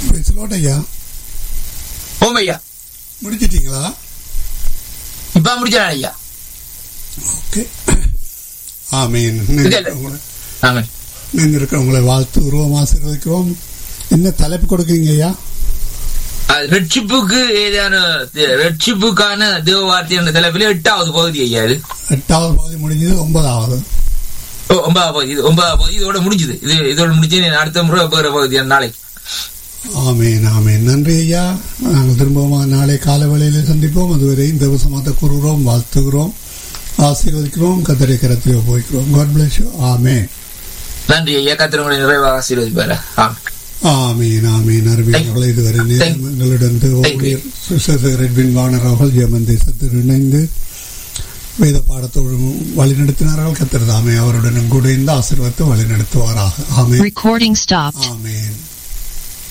பேசலோட ஐயா ஓம் ஐயா முடிச்சிட்டீங்களா இப்ப முடிச்சா ஐயா ஓகே ஆமீன் இல்ல, இல்ல. உங்களை ஆமாம் நின்றிருக்க உங்களை வாழ்த்துகிறோம் ஆசீர்வதிக்கிறோம் என்ன தலைப்பு கொடுக்குறீங்க ஐயா அது ரட்சிப்புக்கு ஏதான ரட்சிப்புக்கான தேவ வார்த்தை என்ற தலைப்பில் எட்டாவது பகுதி ஐயா இது எட்டாவது பகுதி முடிஞ்சது ஒன்பதாவது ஓ, ஒன்பதாவது பகுதி இது ஒன்பதாவது பகுதி இதோட முடிஞ்சது இது இதோட முடிஞ்சு நான் அடுத்த முறை போகிற பகுதி நாளைக்கு ஆமீன் ஆமீன் நன்றி ஐயா நாங்கள் திரும்பவும் நாளை காலை வேளையில சந்திப்போம் அதுவரை இந்த வசமாத்த கூறுகிறோம் வாழ்த்துகிறோம் ஆசீர்வதிக்கிறோம் கத்தரை கரத்தில் போய்க்கிறோம் காட் பிளஸ் யூ ஆமேன் நன்றி ஐயா கத்திரங்களை நிறைவாக ஆசீர்வதிப்பாரு ஆமாம் ஆமீன் ஆமீன் அருமையானவர்களே இதுவரை நேரம் எங்களுடன் ஊழியர் சுசேசர் ரெட்வின் வானர் அவர்கள் ஜெர்மன் தேசத்தில் இணைந்து வேத பாடத்தோடு வழிநடத்தினார்கள் கத்திரதாமே அவருடன் கூட இந்த ஆசீர்வாதத்தை வழிநடத்துவாராக ஆமேன் Recording stopped. ஆமேன்